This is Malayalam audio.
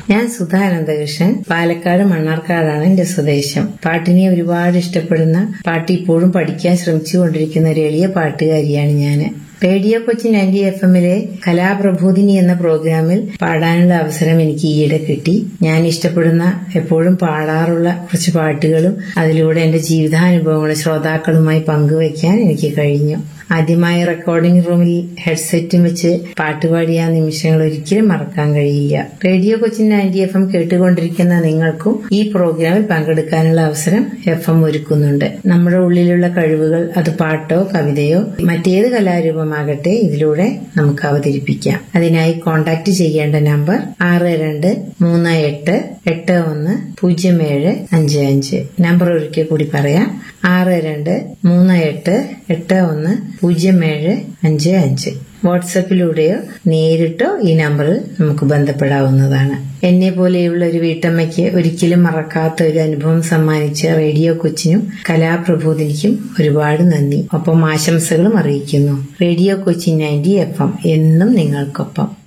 ഞാൻ സുധാ അനന്തകൃഷ്ണൻ പാലക്കാട് മണ്ണാർക്കാടാണ് എന്റെ സ്വദേശം പാട്ടിനെ ഒരുപാട് ഇഷ്ടപ്പെടുന്ന പാട്ട് ഇപ്പോഴും പഠിക്കാൻ ശ്രമിച്ചുകൊണ്ടിരിക്കുന്ന ഒരു എളിയ പാട്ടുകാരിയാണ് ഞാൻ റേഡിയോ കൊച്ചി നയൻറ്റി എഫ് എമ്മിലെ കലാപ്രബോധിനി എന്ന പ്രോഗ്രാമിൽ പാടാനുള്ള അവസരം എനിക്ക് ഈയിടെ കിട്ടി ഞാൻ ഇഷ്ടപ്പെടുന്ന എപ്പോഴും പാടാറുള്ള കുറച്ച് പാട്ടുകളും അതിലൂടെ എന്റെ ജീവിതാനുഭവങ്ങളും ശ്രോതാക്കളുമായി പങ്കുവയ്ക്കാൻ എനിക്ക് കഴിഞ്ഞു ആദ്യമായി റെക്കോർഡിംഗ് റൂമിൽ ഹെഡ്സെറ്റും വെച്ച് പാട്ടുപാടിയ ആ നിമിഷങ്ങൾ ഒരിക്കലും മറക്കാൻ കഴിയില്ല radio Cochin ninety F M കേട്ടുകൊണ്ടിരിക്കുന്ന നിങ്ങൾക്കും ഈ പ്രോഗ്രാമിൽ പങ്കെടുക്കാനുള്ള അവസരം എഫ് എം ഒരുക്കുന്നുണ്ട് നമ്മുടെ ഉള്ളിലുള്ള കഴിവുകൾ അത് പാട്ടോ കവിതയോ മറ്റേത് കലാരൂപമാകട്ടെ ഇതിലൂടെ നമുക്ക് അവതരിപ്പിക്കാം അതിനായി കോൺടാക്ട് ചെയ്യേണ്ട നമ്പർ ആറ് രണ്ട് മൂന്ന് എട്ട് എട്ട് ഒന്ന് പൂജ്യം ഏഴ് അഞ്ച് അഞ്ച് നമ്പർ ഒരിക്കൽ കൂടി പറയാം ആറ് രണ്ട് മൂന്ന് എട്ട് എട്ട് ഒന്ന് പൂജ്യം ഏഴ് അഞ്ച് അഞ്ച് വാട്സപ്പിലൂടെയോ നേരിട്ടോ ഈ നമ്പറിൽ നമുക്ക് ബന്ധപ്പെടാവുന്നതാണ് എന്നെ പോലെയുള്ള ഒരു വീട്ടമ്മയ്ക്ക് ഒരിക്കലും മറക്കാത്ത ഒരു അനുഭവം സമ്മാനിച്ച റേഡിയോ കൊച്ചിനും കലാപ്രബോധിനിക്കും ഒരുപാട് നന്ദി ഒപ്പം ആശംസകളും അറിയിക്കുന്നു radio Kochi ninety F M എന്നും നിങ്ങൾക്കൊപ്പം